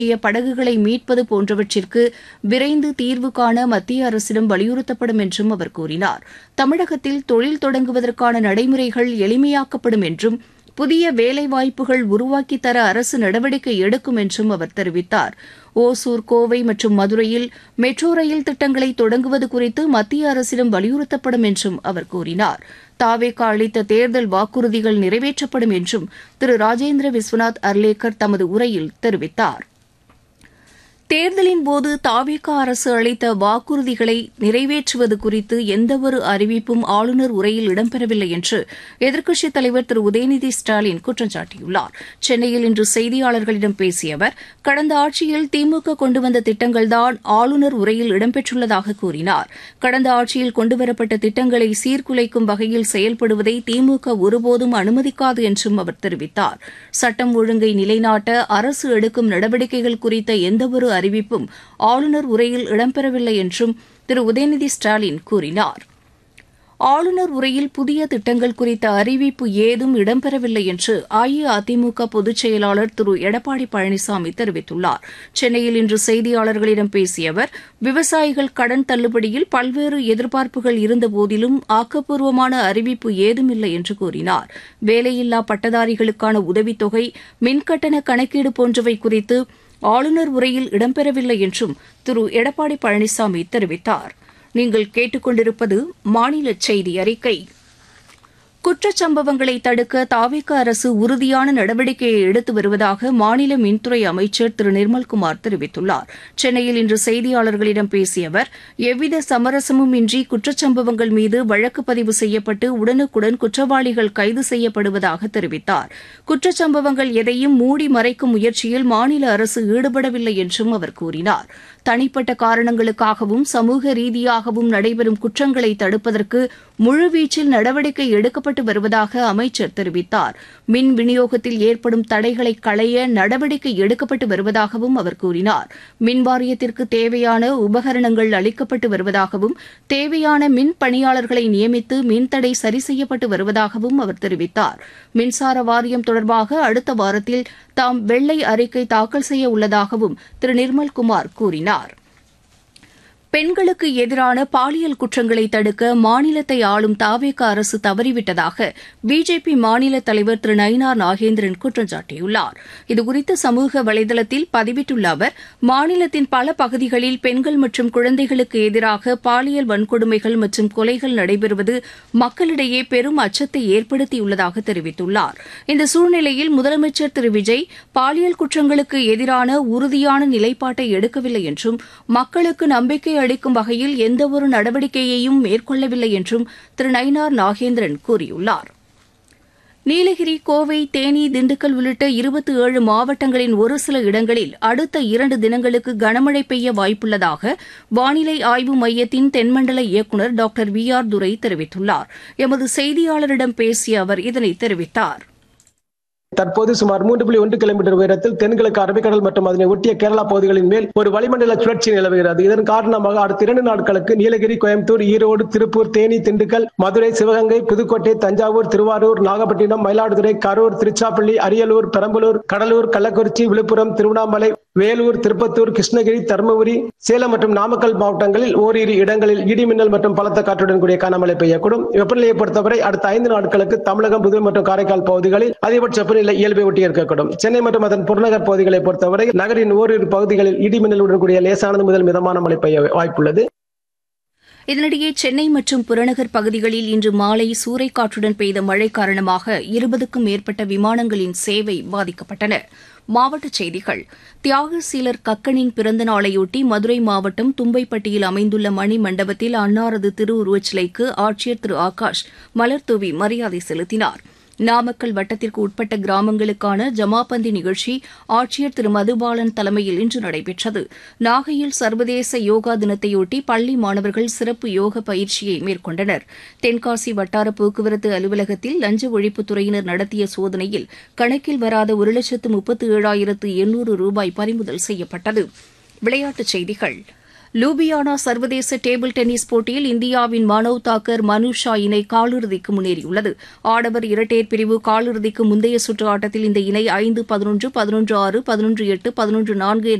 சிக்கிய படகுகளை மீட்பது போன்றவற்றிற்கு விரைந்து தீர்வு காண மத்திய அரசிடம் வலியுறுத்தப்படும் என்றும் அவர் கூறினார் தமிழகத்தில் தொழில் தொடங்குவதற்கான நடைமுறைகள் எளிமையாக்கப்படும் என்றும் புதிய வேலைவாய்ப்புகள் உருவாக்கித் தர அரசு நடவடிக்கை எடுக்கும் என்றும் அவர் தெரிவித்தார் ஓசூர் கோவை மற்றும் மதுரையில் மெட்ரோ ரயில் திட்டங்களை தொடங்குவது குறித்து மத்திய அரசிடம் வலியுறுத்தப்படும் என்றும் அவர் கூறினார் தாவேகா அளித்த தேர்தல் வாக்குறுதிகள் நிறைவேற்றப்படும் என்றும் திரு ராஜேந்திர விஸ்வநாத் அர்லேக்கர் தமது உரையில் தெரிவித்தார் தேர்தலின் போது தாவேகா அரசு அளித்த வாக்குறுதிகளை நிறைவேற்றுவது குறித்து எந்தவொரு அறிவிப்பும் ஆளுநர் உரையில் இடம்பெறவில்லை என்று எதிர்க்கட்சித் தலைவர் திரு உதயநிதி ஸ்டாலின் குற்றம் சாட்டியுள்ளார் சென்னையில் இன்று செய்தியாளர்களிடம் பேசிய அவர் கடந்த ஆட்சியில் திமுக கொண்டு வந்த திட்டங்கள்தான் ஆளுநர் உரையில் இடம்பெற்றுள்ளதாக கூறினார் கடந்த ஆட்சியில் கொண்டுவரப்பட்ட திட்டங்களை சீர்குலைக்கும் வகையில் செயல்படுவதை திமுக ஒருபோதும் அனுமதிக்காது என்றும் அவர் தெரிவித்தார் சட்டம் ஒழுங்கை நிலைநாட்ட அரசு எடுக்கும் நடவடிக்கைகள் குறித்த எந்தவொரு அறிவிப்பும் ஆளுநர் உரையில் இடம்பெறவில்லை என்றும் திரு உதயநிதி ஸ்டாலின் கூறினார் ஆளுநர் உரையில் புதிய திட்டங்கள் குறித்த அறிவிப்பு ஏதும் இடம்பெறவில்லை என்று அஇஅதிமுக பொதுச் செயலாளர் திரு எடப்பாடி பழனிசாமி தெரிவித்துள்ளார் சென்னையில் இன்று செய்தியாளர்களிடம் பேசிய அவர் விவசாயிகள் கடன் தள்ளுபடியில் பல்வேறு எதிர்பார்ப்புகள் இருந்தபோதிலும் ஆக்கப்பூர்வமான அறிவிப்பு ஏதுமில்லை என்று கூறினார் வேலையில்லா பட்டதாரிகளுக்கான உதவித்தொகை மின்கட்டண கணக்கீடு போன்றவை குறித்து ஆளுநர் உரையில் இடம்பெறவில்லை என்றும் திரு எடப்பாடி பழனிசாமி தெரிவித்தார் நீங்கள் கேட்டுக்கொண்டிருப்பது மாநில செய்தி அறிக்கை குற்றச்சம்பவங்களை தடுக்க தாவிக அரசு உறுதியான நடவடிக்கையை எடுத்து வருவதாக மாநில மின்துறை அமைச்சர் திரு நிர்மல்குமார் தெரிவித்துள்ளார் சென்னையில் இன்று செய்தியாளர்களிடம் பேசிய அவர் எவ்வித சமரசமும் இன்றி குற்றச்சம்பவங்கள் மீது வழக்கு பதிவு செய்யப்பட்டு உடனுக்குடன் குற்றவாளிகள் கைது செய்யப்படுவதாக தெரிவித்தார் குற்றச்சம்பவங்கள் எதையும் மூடி மறைக்கும் முயற்சியில் மாநில அரசு ஈடுபடவில்லை என்றும் அவர் கூறினார் தனிப்பட்ட காரணங்களுக்காகவும் சமூக ரீதியாகவும் நடைபெறும் குற்றங்களை தடுப்பதற்கு முழுவீச்சில் நடவடிக்கை எடுக்கப்பட்டு வருவதாக அமைச்சர் தெரிவித்தார் மின் விநியோகத்தில் ஏற்படும் தடைகளை களைய நடவடிக்கை எடுக்கப்பட்டு வருவதாகவும் அவர் கூறினார் மின் வாரியத்திற்கு தேவையான உபகரணங்கள் அளிக்கப்பட்டு வருவதாகவும் தேவையான மின் பணியாளர்களை நியமித்து மின்தடை சரி செய்யப்பட்டு வருவதாகவும் அவர் தெரிவித்தார் மின்சார வாரியம் தொடர்பாக அடுத்த வாரத்தில் தாம் வெள்ளை அறிக்கை தாக்கல் செய்ய உள்ளதாகவும் திரு நிர்மல்குமார் கூறினார் பெண்களுக்கு எதிரான பாலியல் குற்றங்களை தடுக்க மாநிலத்தை ஆளும் தாவேக அரசு தவறிவிட்டதாக பிஜேபி மாநில தலைவர் திரு நயினார் நாகேந்திரன் குற்றம் சாட்டியுள்ளார் இதுகுறித்து சமூக வலைதளத்தில் பதிவிட்டுள்ள அவர் மாநிலத்தின் பல பகுதிகளில் பெண்கள் மற்றும் குழந்தைகளுக்கு எதிராக பாலியல் வன்கொடுமைகள் மற்றும் கொலைகள் நடைபெறுவது மக்களிடையே பெரும் அச்சத்தை ஏற்படுத்தியுள்ளதாக தெரிவித்துள்ளார் இந்த சூழ்நிலையில் முதலமைச்சர் திரு விஜய் பாலியல் குற்றங்களுக்கு எதிரான உறுதியான நிலைப்பாட்டை எடுக்கவில்லை என்றும் மக்களுக்கு நம்பிக்கை அளிக்கும் வகையில் எந்தவொரு நடவடிக்கையையும் மேற்கொள்ளவில்லை என்றும் திரு நயினார் நாகேந்திரன் கூறியுள்ளார் நீலகிரி கோவை தேனி திண்டுக்கல் உள்ளிட்ட இருபத்தி ஏழு மாவட்டங்களின் ஒரு சில இடங்களில் அடுத்த இரண்டு தினங்களுக்கு கனமழை பெய்ய வாய்ப்புள்ளதாக வானிலை ஆய்வு மையத்தின் தென்மண்டல இயக்குநர் டாக்டர் வி ஆர் துரை தெரிவித்துள்ளார் எமது செய்தியாளரிடம் பேசிய அவர் இதனை தெரிவித்தார் தற்போது சுமார் மூன்று புள்ளி ஒன்று கிலோமீட்டர் உயரத்தில் தென்கிழக்கு அரபிக்கடல் மற்றும் அதனை ஒட்டிய கேரளா பகுதிகளின் மேல் ஒரு வளிமண்டல சுழற்சி நிலவுகிறது இதன் காரணமாக அடுத்த இரண்டு நாட்களுக்கு நீலகிரி கோயம்புத்தூர் ஈரோடு திருப்பூர் தேனி திண்டுக்கல் மதுரை சிவகங்கை புதுக்கோட்டை தஞ்சாவூர் திருவாரூர் நாகப்பட்டினம் மயிலாடுதுறை கரூர் திருச்சாப்பள்ளி அரியலூர் பெரம்பலூர் கடலூர் கள்ளக்குறிச்சி விழுப்புரம் திருவண்ணாமலை வேலூர் திருப்பத்தூர் கிருஷ்ணகிரி தருமபுரி சேலம் மற்றும் நாமக்கல் மாவட்டங்களில் ஓரிரு இடங்களில் இடி மின்னல் மற்றும் பலத்த காற்றுடன் கூடிய கனமழை பெய்யக்கூடும் வெப்பநிலையை பொறுத்தவரை அடுத்த ஐந்து நாட்களுக்கு தமிழகம் புதுவை மற்றும் காரைக்கால் பகுதிகளில் அதிகபட்ச வெப்பநிலை இயல்பை ஒட்டி இருக்கக்கூடும் சென்னை மற்றும் அதன் புறநகர் பகுதிகளை பொறுத்தவரை நகரின் ஓரிரு பகுதிகளில் இடி மின்னலுடன் கூடிய லேசானது முதல் மிதமான மழை பெய்ய வாய்ப்புள்ளது இதனிடையே சென்னை மற்றும் புறநகர் பகுதிகளில் இன்று மாலை சூறைக்காற்றுடன் பெய்த மழை காரணமாக இருபதுக்கும் மேற்பட்ட விமானங்களின் சேவை பாதிக்கப்பட்டன மாவட்டச் செய்திகள் தியாகசீலர் கக்கனின் பிறந்த நாளையொட்டி மதுரை மாவட்டம் தும்பைப்பட்டியில் அமைந்துள்ள மணி மண்டபத்தில் அன்னாரது திருவுருவச் சிலைக்கு ஆட்சியர் திரு ஆகாஷ் மலர்தூவி மரியாதை செலுத்தினார் நாமக்கல் வட்டத்திற்கு உட்பட்ட கிராமங்களுக்கான ஜமாபந்தி நிகழ்ச்சி ஆட்சியர் திரு மதுபாலன் தலைமையில் இன்று நடைபெற்றது நாகையில் சர்வதேச யோகா தினத்தையொட்டி பள்ளி மாணவர்கள் சிறப்பு யோக பயிற்சியை மேற்கொண்டனர் தென்காசி வட்டார போக்குவரத்து அலுவலகத்தில் லஞ்ச ஒழிப்புத்துறையினர் நடத்திய சோதனையில் கணக்கில் வராத ஒரு லட்சத்து முப்பத்து ஏழாயிரத்து எண்ணூறு ரூபாய் பறிமுதல் செய்யப்பட்டது விளையாட்டுச் செய்திகள் லூபியானா சர்வதேச டேபிள் டென்னிஸ் போட்டியில் இந்தியாவின் மனோவ் தாக்கர் மனுஷா இணை காலிறுதிக்கு முன்னேறியுள்ளது ஆடவர் இரட்டையர் பிரிவு காலிறுதிக்கு முந்தைய சுற்று ஆட்டத்தில் இந்த இணை ஐந்து பதினொன்று பதினொன்று ஆறு பதினொன்று எட்டு பதினொன்று நான்கு